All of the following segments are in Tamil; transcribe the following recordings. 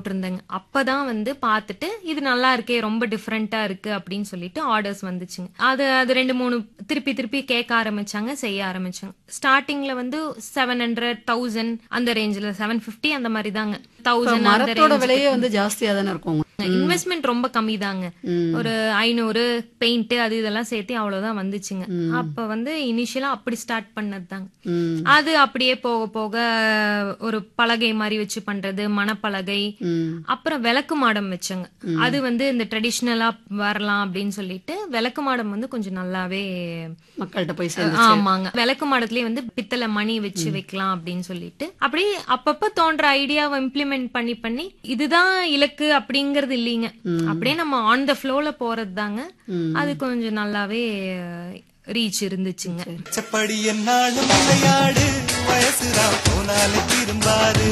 போட்டிருந்தேங்க அப்பதான் வந்து பார்த்துட்டு இது நல்லா இருக்கே ரொம்ப டிஃப்ரெண்டா இருக்கு அப்படின்னு சொல்லிட்டு ஆர்டர்ஸ் வந்துச்சுங்க அது அது ரெண்டு மூணு திருப்பி திருப்பி கேட்க ஆரம்பிச்சாங்க செய்ய ஆரம்பிச்சாங்க ஸ்டார்டிங்ல வந்து செவன் ஹண்ட்ரட் தௌசண்ட் அந்த ரேஞ்சில் செவன் ஃபிஃப்டி அந்த மாதிரி தாங்க இப்ப தௌசண்ட் அந்த மரத்தோட விலையே வந்து ஜாஸ்தியா தானே இருக்கும் உங்களுக்கு. இன்வெஸ்ட்மெண்ட் ரொம்ப கம்மி தாங்க ம். ஒரு ஐநூறு பெயிண்ட் அது இதெல்லாம் சேர்த்து அவ்வளவுதான் வந்துச்சுங்க அப்ப வந்து இனிஷியலா அப்படி ஸ்டார்ட் பண்ணது தாங்க ம். அது அப்படியே போக போக ஒரு பலகை மாதிரி வச்சு பண்றது மணப்பலகை ம். அப்புறம் விளக்கு மாடம் வச்சங்க அது வந்து இந்த ட்ரெடிஷ்னலா வரலாம் அப்படின்னு சொல்லிட்டு விளக்கு மாடம் வந்து கொஞ்சம் நல்லாவே மக்கள்கிட்ட போய் சேர்ந்து ஆமாங்க விளக்கு மாடத்துலயே வந்து பித்தளை மணி வச்சு வைக்கலாம் அப்படின்னு சொல்லிட்டு அப்படியே அப்பப்ப தோன்ற ஐடியாவை இம்ப்ளிமெண்ட் பண்ணி பண்ணி இதுதான் இலக்கு அப்படிங்கறது இல்லைங்க அப்படியே நம்ம ஆன் த ஃப்ளோல போறது தாங்க அது கொஞ்சம் நல்லாவே ரீச் இருந்துச்சுங்க செப்படி என்னாலும் விளையாடு வயசுதான் போனாலும் திரும்பாது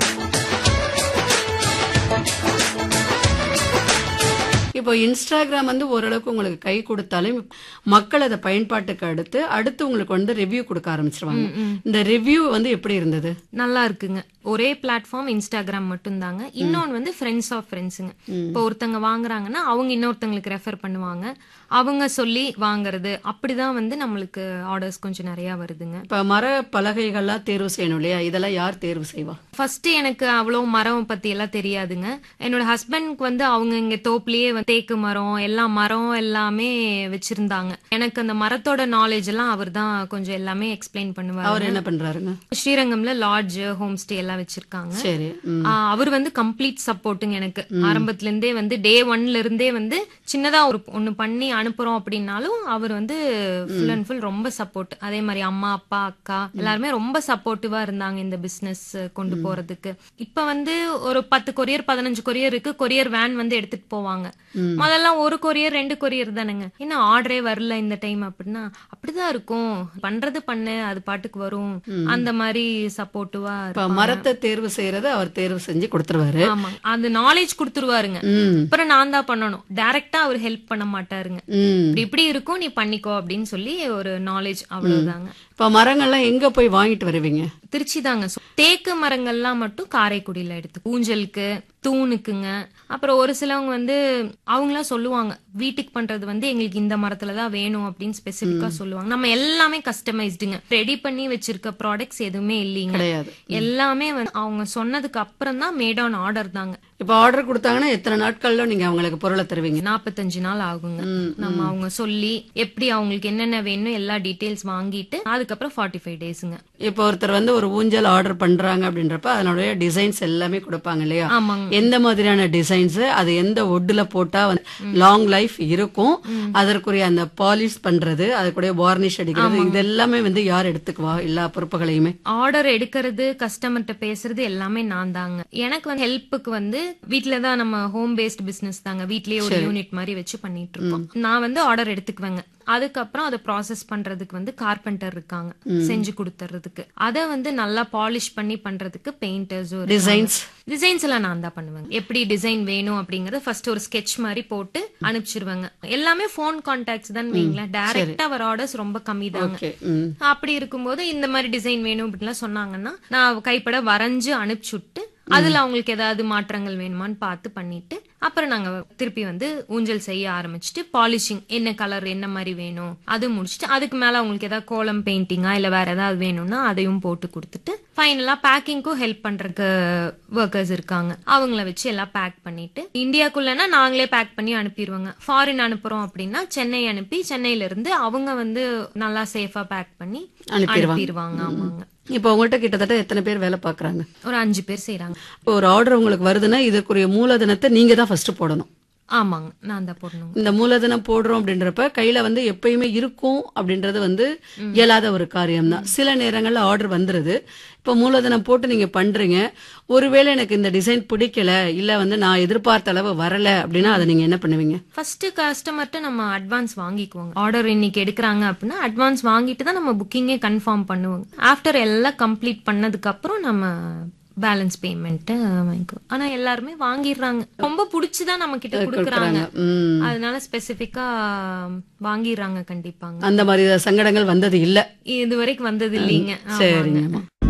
இப்போ இன்ஸ்டாகிராம் வந்து ஓரளவுக்கு உங்களுக்கு கை கொடுத்தாலும் மக்கள் அதை பயன்பாட்டுக்கு அடுத்து அடுத்து உங்களுக்கு வந்து ரிவ்யூ கொடுக்க ஆரம்பிச்சிருவாங்க இந்த ரிவ்யூ வந்து எப்படி இருந்தது நல்லா இருக்குங்க ஒரே பிளாட்ஃபார்ம் இன்ஸ்டாகிராம் மட்டும்தாங்க இன்னொன்னு வந்து ஃப்ரெண்ட்ஸ் ஆஃப் ஃப்ரெண்ட்ஸுங்க இப்போ ஒருத்தங்க வாங்குறாங்கன்னா அவங்க இன்னொருத்தங்களுக்கு ரெஃபர் பண்ணுவாங்க அவங்க சொல்லி வாங்குறது அப்படிதான் வந்து நம்மளுக்கு ஆர்டர்ஸ் கொஞ்சம் நிறைய வருதுங்க இப்ப மர பலகைகள்லாம் தேர்வு செய்யணும் இல்லையா இதெல்லாம் யார் தேர்வு செய்வா ஃபர்ஸ்ட் எனக்கு அவ்வளோ மரம் பத்தி எல்லாம் தெரியாதுங்க என்னோட ஹஸ்பண்ட்க்கு வந்து அவங்க இங்க தோப்புலயே வந்து தேக்கு மரம் எல்லா மரம் எல்லாமே வச்சிருந்தாங்க எனக்கு அந்த மரத்தோட நாலேஜ் எல்லாம் அவர் தான் கொஞ்சம் எல்லாமே எக்ஸ்பிளைன் பண்ணுவார் அவர் என்ன பண்றாருங்க ஸ்ரீரங்கம்ல லாட்ஜ் ஹோம் ஸ்டே எல்லாம் வச்சிருக்காங்க சரி ம். ஆ, அவர் வந்து கம்ப்ளீட் சப்போர்ட்டுங்க எனக்கு ஆரம்பத்துல இருந்தே வந்து டே ஒன்ல இருந்தே வந்து சின்னதா ஒரு ஒண்ணு பண்ணி அனுப்புறோம் அப்படின்னாலும் அவர் வந்து ஃபுல் அண்ட் ஃபுல் ரொம்ப சப்போர்ட் அதே மாதிரி அம்மா அப்பா அக்கா எல்லாருமே ரொம்ப சப்போர்ட்டிவா இருந்தாங்க இந்த பிசினஸ் கொண்டு போறதுக்கு இப்ப வந்து ஒரு பத்து கொரியர் பதினஞ்சு கொரியர் இருக்கு கொரியர் வேன் வந்து எடுத்துட்டு போவாங்க முதல்ல ஒரு கொரியர் ரெண்டு கொரியர் தானுங்க என்ன ஆர்டரே வரல இந்த டைம் அப்படின்னா அப்படிதான் இருக்கும் பண்றது பண்ணு அது பாட்டுக்கு வரும் அந்த மாதிரி சப்போர்ட்டிவா இப்ப மரத்தை தேர்வு செய்யறது அவர் தேர்வு செஞ்சு கொடுத்துருவாரு ஆமாங்க அந்த நாலேஜ் கொடுத்துருவாருங்க ம். அப்புறம் நான் தான் பண்ணணும் டைரக்டா அவர் ஹெல்ப் பண்ண மாட்டாருங்க ம். இப்படி இப்படி இருக்கும் நீ பண்ணிக்கோ அப்படின்னு சொல்லி ஒரு நாலேஜ் அவ்வளவுதாங்க இப்ப மரங்கள்லாம் எங்க போய் வாங்கிட்டு வருவீங்க திருச்சி தாங்க தேக்கு மரங்கள்லாம் மட்டும் காரைக்குடியில எடுத்து ஊஞ்சலுக்கு தூணுக்குங்க அப்புறம் ஒரு சிலவங்க வந்து அவங்களாம் சொல்லுவாங்க வீட்டுக்கு பண்றது வந்து எங்களுக்கு இந்த மரத்துல தான் வேணும் அப்படின்னு ஸ்பெசிபிக்கா சொல்லுவாங்க நம்ம எல்லாமே கஸ்டமைஸ்டுங்க ரெடி பண்ணி வச்சிருக்க ப்ராடக்ட்ஸ் எதுவுமே இல்லைங்க கிடையாது எல்லாமே வந்து அவங்க சொன்னதுக்கு அப்புறம் தான் மேட் ஆன் ஆர்டர் தாங்க இப்ப ஆர்டர் கொடுத்தாங்கன்னா எத்தனை நாட்கள்ல நீங்க அவங்களுக்கு பொருளை தருவீங்க நாற்பத்தஞ்சு நாள் ஆகுங்க நம்ம அவங்க சொல்லி எப்படி அவங்களுக்கு என்னென்ன வேணும் எல்லா டீடைல்ஸ் வாங்கிட்டு அதுக்கப்புறம் ஃபார்ட்டி ஃபைவ் டேஸுங்க இப்போ ஒருத்தர் வந்து ஒரு ஊஞ்சல் ஆர்டர் பண்றாங்க அப்படின்றப்ப அதனுடைய டிசைன்ஸ் எல்லாமே கொடுப்பாங்க இல்லையா ஆமாங்க எந்த மாதிரியான டிசைன்ஸ் அது எந்த ஒட்டுல போட்டா லாங் லைஃப் இருக்கும் அதற்குரிய அந்த பாலிஷ் பண்றது அதுக்குடைய வார்னிஷ் அடிக்கிறது இது எல்லாமே வந்து யார் எடுத்துக்குவா எல்லா பொறுப்புகளையுமே ஆர்டர் எடுக்கிறது கஸ்டமர்கிட்ட பேசுறது எல்லாமே நான் தாங்க எனக்கு வந்து ஹெல்ப்புக்கு வந்து வீட்ல தான் நம்ம ஹோம் பேஸ்ட் பிசினஸ் தாங்க வீட்லயே ஒரு யூனிட் மாதிரி வச்சு பண்ணிட்டு இருக்கோம் நான் வந்து ஆர்டர் எடுத்துக்குவேங்க அதுக்கப்புறம் அதை ப்ராசஸ் பண்றதுக்கு வந்து கார்பெண்டர் இருக்காங்க செஞ்சு கொடுத்துறதுக்கு அதை வந்து நல்லா பாலிஷ் பண்ணி பண்றதுக்கு பெயிண்டர்ஸ் டிசைன்ஸ் டிசைன்ஸ் எல்லாம் நான் தான் பண்ணுவேங்க எப்படி டிசைன் வேணும் அப்படிங்கறத ஃபர்ஸ்ட் ஒரு ஸ்கெட்ச் மாதிரி போட்டு அனுப்பிச்சிருவாங்க எல்லாமே ஃபோன் கான்டாக்ட்ஸ் தான் வைங்களேன் டைரக்டா வர ஆர்டர்ஸ் ரொம்ப கம்மி தாங்க ஓகே ம் அப்படி இருக்கும்போது இந்த மாதிரி டிசைன் வேணும் அப்படின்லாம் சொன்னாங்கன்னா நான் கைப்பட வரைஞ்சு அனுப்பிச்சு விட்டு அதுல அவங்களுக்கு ஏதாவது மாற்றங்கள் வேணுமான்னு பார்த்து பண்ணிட்டு அப்புறம் நாங்க திருப்பி வந்து ஊஞ்சல் செய்ய ஆரம்பிச்சுட்டு பாலிஷிங் என்ன கலர் என்ன மாதிரி வேணும் அது முடிச்சுட்டு அதுக்கு மேல அவங்களுக்கு ஏதாவது கோலம் பெயிண்டிங்கா இல்ல வேற ஏதாவது வேணும்னா அதையும் போட்டு கொடுத்துட்டு ஃபைனலா பேக்கிங்க்கும் ஹெல்ப் பண்றதுக்கு ஒர்க்கர்ஸ் இருக்காங்க அவங்கள வச்சு எல்லாம் பேக் பண்ணிட்டு இந்தியாக்குள்ளனா நாங்களே பேக் பண்ணி அனுப்பிடுவோங்க ஃபாரின் அனுப்புறோம் அப்படின்னா சென்னை அனுப்பி சென்னையில இருந்து அவங்க வந்து நல்லா சேஃபா பேக் பண்ணி அனுப்பிடுவாங்க. அனுப்பிடுவாங்க ஆமாங்க இப்போ உங்கள்கிட்ட கிட்டத்தட்ட எத்தனை பேர் வேலை பார்க்கறாங்க ஒரு அஞ்சு பேர் செய்றாங்க இப்போ ஒரு ஆர்டர் உங்களுக்கு வருதுன்னா இதற்குரிய மூலதனத்தை நீங்க தான் ஃபர்ஸ்ட் போடணும் ஆமாங்க நான் தான் போடணும் இந்த மூலதனம் போடுறோம் அப்படின்றப்ப கையில வந்து எப்பயுமே இருக்கும் அப்படின்றது வந்து இயலாத ஒரு காரியம் தான் சில நேரங்கள்ல ஆர்டர் வந்துருது இப்போ மூலதனம் போட்டு நீங்க பண்றீங்க ஒருவேளை எனக்கு இந்த டிசைன் பிடிக்கல இல்ல வந்து நான் எதிர்பார்த்த அளவு வரல அப்படின்னா அதை நீங்க என்ன பண்ணுவீங்க ஃபர்ஸ்ட் கஸ்டமர்கிட்ட நம்ம அட்வான்ஸ் வாங்கிக்குவோங்க ஆர்டர் இன்னைக்கு எடுக்கிறாங்க அப்படின்னா அட்வான்ஸ் வாங்கிட்டு தான் நம்ம புக்கிங்கே கன்ஃபார்ம் பண்ணுவோங்க ஆஃப்டர் எல்லாம் கம்ப்ளீட் பண்ணதுக்கு அப்புறம் நம்ம பேலன்ஸ் பேமெண்ட் வாங்கிக்குவோம் ஆனா எல்லாருமே வாங்கிடுறாங்க ரொம்ப பிடிச்சுதான் நம்ம கிட்ட கொடுக்குறாங்க ம். அதனால ஸ்பெசிபிக்கா வாங்கிடுறாங்க கண்டிப்பாங்க அந்த மாதிரி சங்கடங்கள் வந்தது இல்ல இது வரைக்கும் வந்தது இல்லைங்க ஆமாங்க. சரிங்கம்மா